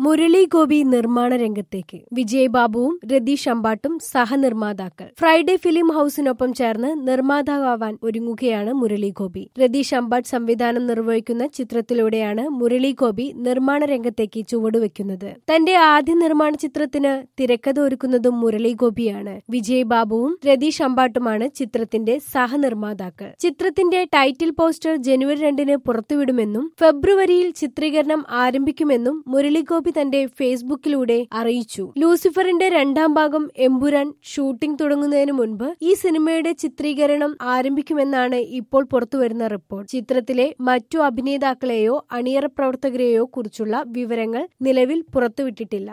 മുരളി ഗോപി നിർമ്മാണ രംഗത്തേക്ക് വിജയ് ബാബുവും രതീഷ് അമ്പാട്ടും സഹനിർമ്മാതാക്കൾ ഫ്രൈഡേ ഫിലിം ഹൌസിനൊപ്പം ചേർന്ന് നിർമ്മാതാവാൻ ഒരുങ്ങുകയാണ് മുരളി ഗോപി രതീഷ് അമ്പാട്ട് സംവിധാനം നിർവഹിക്കുന്ന ചിത്രത്തിലൂടെയാണ് മുരളി ഗോപി നിർമ്മാണ രംഗത്തേക്ക് ചുവടുവെക്കുന്നത് തന്റെ ആദ്യ നിർമ്മാണ ചിത്രത്തിന് തിരക്കഥ ഒരുക്കുന്നതും മുരളി ഗോപിയാണ് വിജയ് ബാബുവും രതീഷ് അമ്പാട്ടുമാണ് ചിത്രത്തിന്റെ സഹനിർമ്മാതാക്കൾ ചിത്രത്തിന്റെ ടൈറ്റിൽ പോസ്റ്റർ ജനുവരി രണ്ടിന് പുറത്തുവിടുമെന്നും ഫെബ്രുവരിയിൽ ചിത്രീകരണം ആരംഭിക്കുമെന്നും മുരളി ഗോപി തന്റെ ഫേസ്ബുക്കിലൂടെ അറിയിച്ചു ലൂസിഫറിന്റെ രണ്ടാം ഭാഗം എമ്പുരാൻ ഷൂട്ടിംഗ് തുടങ്ങുന്നതിന് മുൻപ് ഈ സിനിമയുടെ ചിത്രീകരണം ആരംഭിക്കുമെന്നാണ് ഇപ്പോൾ പുറത്തുവരുന്ന റിപ്പോർട്ട് ചിത്രത്തിലെ മറ്റു അഭിനേതാക്കളെയോ അണിയറ പ്രവർത്തകരെയോ കുറിച്ചുള്ള വിവരങ്ങൾ നിലവിൽ പുറത്തുവിട്ടിട്ടില്ല